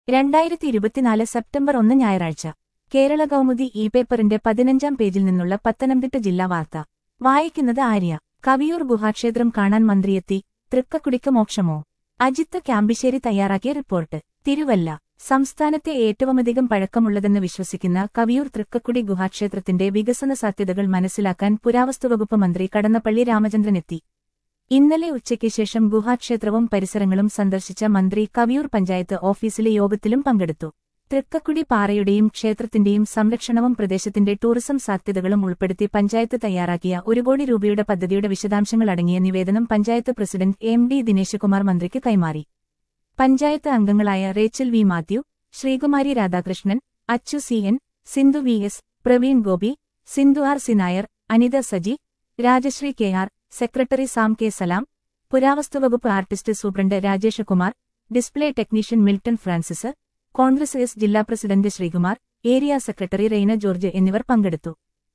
രണ്ടായിരത്തി ഇരുപത്തിനാല് സെപ്റ്റംബർ ഒന്ന് ഞായറാഴ്ച കേരള കൗമുദി ഇ പേപ്പറിന്റെ പതിനഞ്ചാം പേജിൽ നിന്നുള്ള പത്തനംതിട്ട ജില്ലാ വാർത്ത വായിക്കുന്നത് ആര്യ കവിയൂർ ഗുഹാക്ഷേത്രം കാണാൻ മന്ത്രിയെത്തി തൃക്കക്കുടിക്ക് മോക്ഷമോ അജിത്ത് ക്യാമ്പിശ്ശേരി തയ്യാറാക്കിയ റിപ്പോർട്ട് തിരുവല്ല സംസ്ഥാനത്തെ ഏറ്റവുമധികം പഴക്കമുള്ളതെന്ന് വിശ്വസിക്കുന്ന കവിയൂർ തൃക്കക്കുടി ഗുഹാക്ഷേത്രത്തിന്റെ വികസന സാധ്യതകൾ മനസ്സിലാക്കാൻ പുരാവസ്തുവകുപ്പ് മന്ത്രി കടന്നപ്പള്ളി രാമചന്ദ്രനെത്തി ഇന്നലെ ഉച്ചയ്ക്ക് ശേഷം ഗുഹാക്ഷേത്രവും പരിസരങ്ങളും സന്ദർശിച്ച മന്ത്രി കവിയൂർ പഞ്ചായത്ത് ഓഫീസിലെ യോഗത്തിലും പങ്കെടുത്തു തൃക്കക്കുടി പാറയുടെയും ക്ഷേത്രത്തിന്റെയും സംരക്ഷണവും പ്രദേശത്തിന്റെ ടൂറിസം സാധ്യതകളും ഉൾപ്പെടുത്തി പഞ്ചായത്ത് തയ്യാറാക്കിയ ഒരു കോടി രൂപയുടെ പദ്ധതിയുടെ വിശദാംശങ്ങൾ അടങ്ങിയ നിവേദനം panchayat president M D Dineshakumar മന്ത്രിക്ക് കൈമാറി പഞ്ചായത്ത് അംഗങ്ങളായ Rachel V Mathew Sreekumari Radhakrishnan Achu C N Sindhu V S Praveen Gopi Sindhu R C Nair Anitha Saji Rajasree K R secretary Sam K Salam പുരാവസ്തുവകുപ്പ് artist superintendent Rajesh Kumar display technician Milton Francis Congress S ജില്ലാ president Sreekumar area secretary Raina George എന്നിവർ പങ്കെടുത്തു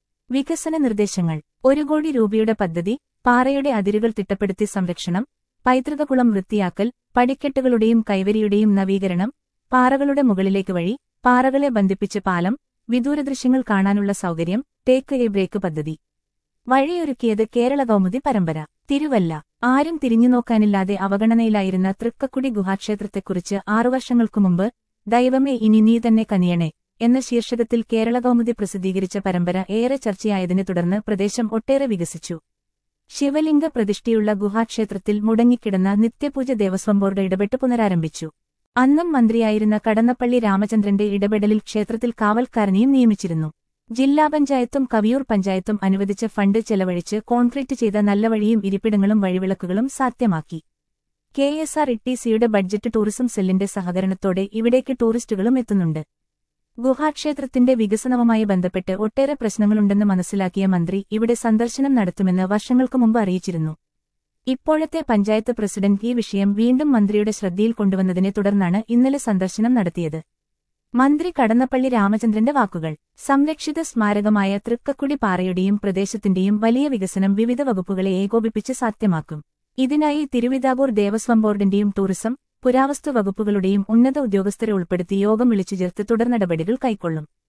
വികസന നിർദ്ദേശങ്ങൾ ഒരു കോടി രൂപയുടെ പദ്ധതി പാറയുടെ അതിരുകൾ തിട്ടപ്പെടുത്തി സംരക്ഷണം പൈതൃകകുളം വൃത്തിയാക്കൽ പടിക്കെട്ടുകളുടെയും കൈവരിയുടെയും നവീകരണം പാറകളുടെ മുകളിലേക്ക് വഴി പാറകളെ ബന്ധിപ്പിച്ച് പാലം വിദൂരദൃശ്യങ്ങൾ കാണാനുള്ള സൗകര്യം ടേക്ക് എ ബ്രേക്ക് പദ്ധതി വഴിയൊരുക്കിയത് കേരള കൗമുദി പരമ്പര തിരുവല്ല ആരും തിരിഞ്ഞുനോക്കാനില്ലാതെ അവഗണനയിലായിരുന്ന തൃക്കക്കുടി ഗുഹാക്ഷേത്രത്തെക്കുറിച്ച് ആറു വർഷങ്ങൾക്കു മുമ്പ് ദൈവമേ ഇനി നീ തന്നെ കനിയണേ എന്ന ശീർഷകത്തിൽ കേരള കൗമുദി പ്രസിദ്ധീകരിച്ച പരമ്പര ഏറെ ചർച്ചയായതിനെ തുടർന്ന് പ്രദേശം ഒട്ടേറെ വികസിച്ചു ശിവലിംഗ പ്രതിഷ്ഠയുള്ള ഗുഹാക്ഷേത്രത്തിൽ മുടങ്ങിക്കിടന്ന നിത്യപൂജ ദേവസ്വം ബോർഡ് ഇടപെട്ട് പുനരാരംഭിച്ചു അന്നും മന്ത്രിയായിരുന്ന കടന്നപ്പള്ളി രാമചന്ദ്രന്റെ ഇടപെടലിൽ ക്ഷേത്രത്തിൽ കാവൽക്കാരനെയും നിയമിച്ചിരുന്നു ജില്ലാ പഞ്ചായത്തും കവിയൂർ പഞ്ചായത്തും അനുവദിച്ച ഫണ്ട് ചെലവഴിച്ച് കോൺക്രീറ്റ് ചെയ്ത നല്ല വഴിയും ഇരിപ്പിടങ്ങളും വഴിവിളക്കുകളും സാധ്യമാക്കി കെ എസ് ആർ ഇട്ടിസിയുടെ ബഡ്ജറ്റ് ടൂറിസം സെല്ലിന്റെ സഹകരണത്തോടെ ഇവിടേക്ക് ടൂറിസ്റ്റുകളും എത്തുന്നുണ്ട് ഗുഹാക്ഷേത്രത്തിന്റെ വികസനവുമായി ബന്ധപ്പെട്ട് ഒട്ടേറെ പ്രശ്നങ്ങളുണ്ടെന്ന് മനസ്സിലാക്കിയ മന്ത്രി ഇവിടെ സന്ദർശനം നടത്തുമെന്ന് വർഷങ്ങൾക്കു മുമ്പ് അറിയിച്ചിരുന്നു ഇപ്പോഴത്തെ പഞ്ചായത്ത് പ്രസിഡന്റ് ഈ വിഷയം വീണ്ടും മന്ത്രിയുടെ ശ്രദ്ധയിൽ കൊണ്ടുവന്നതിനെ തുടർന്നാണ് ഇന്നലെ സന്ദർശനം നടത്തിയത് മന്ത്രി കടന്നപ്പള്ളി രാമചന്ദ്രന്റെ വാക്കുകൾ സംരക്ഷിത സ്മാരകമായ തൃക്കക്കുടി പാറയുടെയും പ്രദേശത്തിന്റെയും വലിയ വികസനം വിവിധ വകുപ്പുകളെ ഏകോപിപ്പിച്ച് സാധ്യമാക്കും ഇതിനായി തിരുവിതാംകൂർ ദേവസ്വം ബോർഡിന്റെയും ടൂറിസം പുരാവസ്തു വകുപ്പുകളുടെയും ഉന്നത ഉദ്യോഗസ്ഥരെ ഉൾപ്പെടുത്തി യോഗം വിളിച്ചു ചേർത്ത് തുടർ നടപടികൾ കൈക്കൊള്ളും